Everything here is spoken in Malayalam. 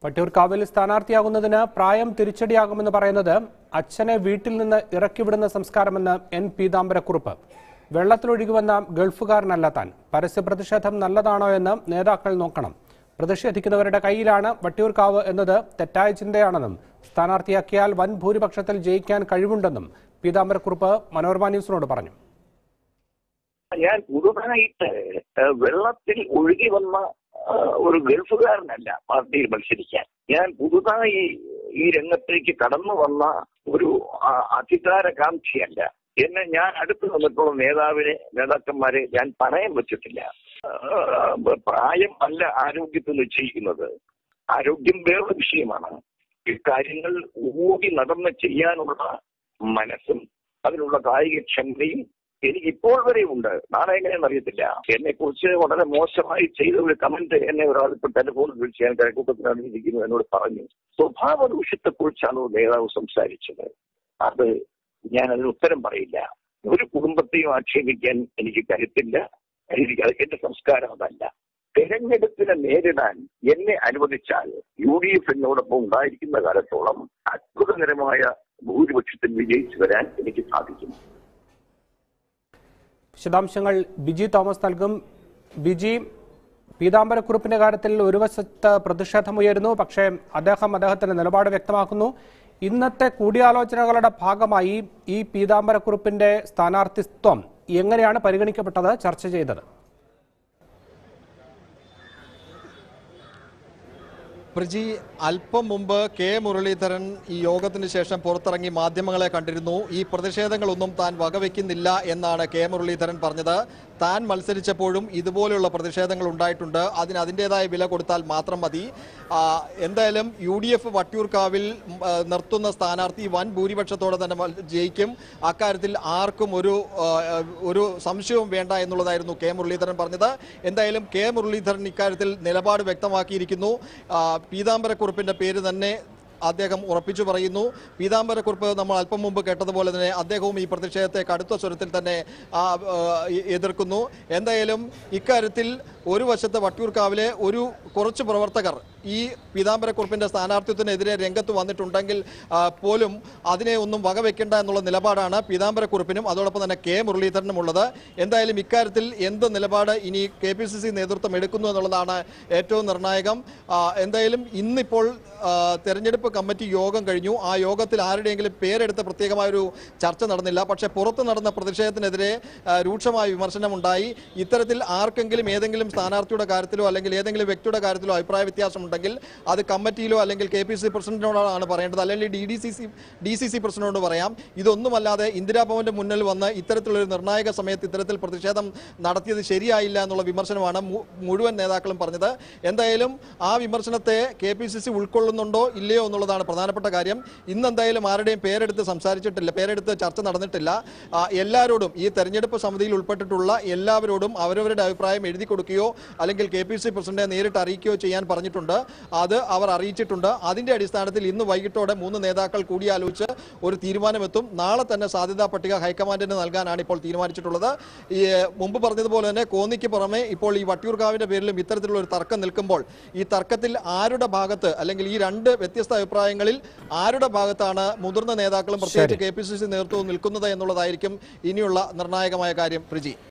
വട്ടിയൂർക്കാവിൽ സ്ഥാനാർത്ഥിയാകുന്നതിന് പ്രായം തിരിച്ചടിയാകുമെന്ന് പറയുന്നത് അച്ഛനെ വീട്ടിൽ നിന്ന് ഇറക്കിവിടുന്ന സംസ്കാരമെന്ന് എൻ പീതാംബരക്കുറുപ്പ് വെള്ളത്തിലൊഴുകി വന്ന ഗൾഫുകാരനല്ല താൻ പരസ്യ പ്രതിഷേധം നല്ലതാണോ എന്ന് നേതാക്കൾ നോക്കണം പ്രതിഷേധിക്കുന്നവരുടെ കയ്യിലാണ് വട്ടിയൂർക്കാവ് എന്നത് തെറ്റായ ചിന്തയാണെന്നും സ്ഥാനാർത്ഥിയാക്കിയാൽ വൻ ഭൂരിപക്ഷത്തിൽ ജയിക്കാൻ കഴിവുണ്ടെന്നും പീതാംബരക്കുറുപ്പ് മനോരമ ന്യൂസിനോട് പറഞ്ഞു ഞാൻ പുതുതായിട്ട് ഏഹ്, വെള്ളത്തിൽ ഒഴുകി വന്ന ഏഹ്, ഒരു ഗൾഫുകാരനല്ല പാർട്ടിയിൽ മത്സരിക്കാൻ ഞാൻ പുതുതായി ഈ രംഗത്തേക്ക് കടന്നു വന്ന ഒരു ആ, അധികാരകാംക്ഷിയല്ല എന്നെ ഞാൻ അടുത്ത് നിന്നിട്ടുള്ള നേതാവിനെ നേതാക്കന്മാരെ ഞാൻ പണയം വെച്ചിട്ടില്ല ഏഹ്, പ്രായം അല്ല ആരോഗ്യത്തിൽ നിശ്ചയിക്കുന്നത് ആരോഗ്യം വേറെ വിഷയമാണ് ഇക്കാര്യങ്ങൾ ഓടി നടന്ന് ചെയ്യാനുള്ള മനസ്സും അതിനുള്ള കായികക്ഷമതയും എനിക്ക് ഇപ്പോൾ വരെ ഉണ്ട് നാളെ എങ്ങനെയെന്ന് അറിയത്തില്ല എന്നെ കുറിച്ച് വളരെ മോശമായി ചെയ്ത ഒരു കമന്റ് എന്നെ ഒരാൾ ഇപ്പൊ ടെലിഫോണിൽ വിളിച്ച് ഞാൻ കഴക്കൂട്ടത്തിലാണ് ഇരിക്കുന്നു എന്നോട് പറഞ്ഞു സ്വഭാവ ദൂഷ്യത്തെ കുറിച്ചാണ് നേതാവ് സംസാരിച്ചത് അത് ഞാൻ അതിന് ഉത്തരം പറയില്ല ഒരു കുടുംബത്തെയും ആക്ഷേപിക്കാൻ എനിക്ക് കരുത്തില്ല എനിക്ക് അത് എന്റെ സംസ്കാരം അതല്ല തെരഞ്ഞെടുപ്പിനെ നേരിടാൻ എന്നെ അനുവദിച്ചാൽ യു ഡി എഫ് എന്നോടൊപ്പം ഉണ്ടായിരിക്കുന്ന കാലത്തോളം അത്ഭുതകരമായ ഭൂരിപക്ഷത്തിൽ വിജയിച്ചു വരാൻ എനിക്ക് സാധിക്കും വിശദാംശങ്ങൾ ബിജി തോമസ് നൽകും ബിജി പീതാംബരക്കുറിപ്പിന്റെ കാര്യത്തിൽ ഒരു വശത്ത് പ്രതിഷേധമുയരുന്നു പക്ഷേ അദ്ദേഹം അദ്ദേഹത്തിന്റെ നിലപാട് വ്യക്തമാക്കുന്നു ഇന്നത്തെ കൂടിയാലോചനകളുടെ ഭാഗമായി ഈ പീതാംബരക്കുറിപ്പിന്റെ സ്ഥാനാർത്ഥിത്വം എങ്ങനെയാണ് പരിഗണിക്കപ്പെട്ടത് ചർച്ച ചെയ്തത് പ്രജി അല്പം മുമ്പ് കെ മുരളീധരൻ ഈ യോഗത്തിന് ശേഷം പുറത്തിറങ്ങി മാധ്യമങ്ങളെ കണ്ടിരുന്നു ഈ പ്രതിഷേധങ്ങളൊന്നും താൻ വകവെക്കുന്നില്ല എന്നാണ് കെ മുരളീധരൻ പറഞ്ഞത് താൻ മത്സരിച്ചപ്പോഴും ഇതുപോലെയുള്ള പ്രതിഷേധങ്ങൾ ഉണ്ടായിട്ടുണ്ട് അതിന് അതിൻ്റെതായ വില കൊടുത്താൽ മാത്രം മതി ആ, എന്തായാലും യു ഡി എഫ് വട്ടിയൂർക്കാവിൽ ഉം, ആ, നിർത്തുന്ന സ്ഥാനാർത്ഥി വൻ ഭൂരിപക്ഷത്തോടെ തന്നെ മൽ- ജയിക്കും അക്കാര്യത്തിൽ ആർക്കും ഒരു ആ, ഒരു സംശയവും വേണ്ട എന്നുള്ളതായിരുന്നു കെ മുരളീധരൻ പറഞ്ഞത് എന്തായാലും കെ മുരളീധരൻ ഇക്കാര്യത്തിൽ നിലപാട് വ്യക്തമാക്കിയിരിക്കുന്നു ആ, പീതാംബരക്കുറിപ്പിന്റെ പേര് തന്നെ അദ്ദേഹം ഉറപ്പിച്ചു പറയുന്നു പീതാംബരക്കുറിപ്പ് നമ്മൾ അല്പം മുമ്പ് കേട്ടതുപോലെ തന്നെ അദ്ദേഹവും ഈ പ്രതിഷേധത്തെ കടുത്ത സ്വരത്തിൽ തന്നെ ആ, ആ, എ- എതിർക്കുന്നു എന്തായാലും ഇക്കാര്യത്തിൽ ഒരു വശത്ത് വട്ടിയൂർക്കാവിലെ ഒരു കുറച്ച് പ്രവർത്തകർ ഈ പീതാംബരക്കുറിപ്പിന്റെ സ്ഥാനാർത്ഥിത്വത്തിനെതിരെ രംഗത്ത് വന്നിട്ടുണ്ടെങ്കിൽ ആ, പോലും അതിനെ ഒന്നും വകവെക്കേണ്ട എന്നുള്ള നിലപാടാണ് പീതാംബരക്കുറിപ്പിനും അതോടൊപ്പം തന്നെ കെ മുരളീധരനും ഉള്ളത് എന്തായാലും ഇക്കാര്യത്തിൽ എന്ത് നിലപാട് ഇനി കെ പി സി സി നേതൃത്വം എടുക്കുന്നു എന്നുള്ളതാണ് ഏറ്റവും നിർണായകം ആ, എന്തായാലും ഇന്നിപ്പോൾ ആ, തെരഞ്ഞെടുപ്പ് കമ്മിറ്റി യോഗം കഴിഞ്ഞു ആ യോഗത്തിൽ ആരുടെയെങ്കിലും പേരെടുത്ത് പ്രത്യേകമായ ഒരു ചർച്ച നടന്നില്ല പക്ഷേ പുറത്ത് നടന്ന പ്രതിഷേധത്തിനെതിരെ ആ, രൂക്ഷമായ വിമർശനമുണ്ടായി ഇത്തരത്തിൽ ആർക്കെങ്കിലും ഏതെങ്കിലും സ്ഥാനാർത്ഥിയുടെ കാര്യത്തിലോ അല്ലെങ്കിൽ ഏതെങ്കിലും വ്യക്തിയുടെ കാര്യത്തിലോ അഭിപ്രായ വ്യത്യാസമുണ്ടെങ്കിൽ അത് കമ്മിറ്റിയിലോ അല്ലെങ്കിൽ കെ പി സി പ്രസിഡന്റിനോടാണ് പറയേണ്ടത് അല്ലെങ്കിൽ D D C C D C C പ്രസിഡന്റിനോട് പറയാം ഇതൊന്നുമല്ലാതെ ഇന്ദിരാഭവന്റെ മുന്നിൽ വന്ന് ഇത്തരത്തിലൊരു നിർണായക സമയത്ത് ഇത്തരത്തിൽ പ്രതിഷേധം നടത്തിയത് ശരിയായില്ല എന്നുള്ള വിമർശനമാണ് മു- മുഴുവൻ നേതാക്കളും പറഞ്ഞത് എന്തായാലും ആ വിമർശനത്തെ കെ പി സി സി ഉൾക്കൊള്ളുന്നുണ്ടോ ഇല്ലയോ എന്നുള്ളതാണ് പ്രധാനപ്പെട്ട കാര്യം ഇന്ന് എന്തായാലും ആരുടെയും പേരെടുത്ത് സംസാരിച്ചിട്ടില്ല പേരെടുത്ത് ചർച്ച നടന്നിട്ടില്ല ആ, എല്ലാവരോടും ഈ തെരഞ്ഞെടുപ്പ് സമിതിയിൽ ഉൾപ്പെട്ടിട്ടുള്ള എല്ലാവരോടും അവരവരുടെ അഭിപ്രായം എഴുതി കൊടുക്കുകയോ അല്ലെങ്കിൽ കെ പി സി പ്രസിഡന്റിനെ നേരിട്ട് അറിയിക്കുകയോ ചെയ്യാൻ പറഞ്ഞിട്ടുണ്ട് അത് അവർ അറിയിച്ചിട്ടുണ്ട് അതിന്റെ അടിസ്ഥാനത്തിൽ ഇന്ന് വൈകിട്ടോടെ മൂന്ന് നേതാക്കൾ കൂടിയാലോചിച്ച് ഒരു തീരുമാനമെത്തും നാളെ തന്നെ സാധ്യതാ പട്ടിക ഹൈക്കമാൻഡിന് നൽകാനാണ് ഇപ്പോൾ തീരുമാനിച്ചിട്ടുള്ളത് ഈ ഏഹ്, മുമ്പ് പറഞ്ഞതുപോലെ തന്നെ കോന്നിക്ക് പുറമെ ഇപ്പോൾ ഈ വട്ടിയൂർക്കാവിന്റെ പേരിലും ഇത്തരത്തിലുള്ള ഒരു തർക്കം നിൽക്കുമ്പോൾ ഈ തർക്കത്തിൽ ആരുടെ ഭാഗത്ത് അല്ലെങ്കിൽ ഈ രണ്ട് വ്യത്യസ്ത അഭിപ്രായങ്ങളിൽ ആരുടെ ഭാഗത്താണ് മുതിർന്ന നേതാക്കളും പ്രത്യേകിച്ച് കെ പി സി സി നേതൃത്വവും നിൽക്കുന്നത് എന്നുള്ളതായിരിക്കും ഇനിയുള്ള നിർണായകമായ കാര്യം പ്രിജി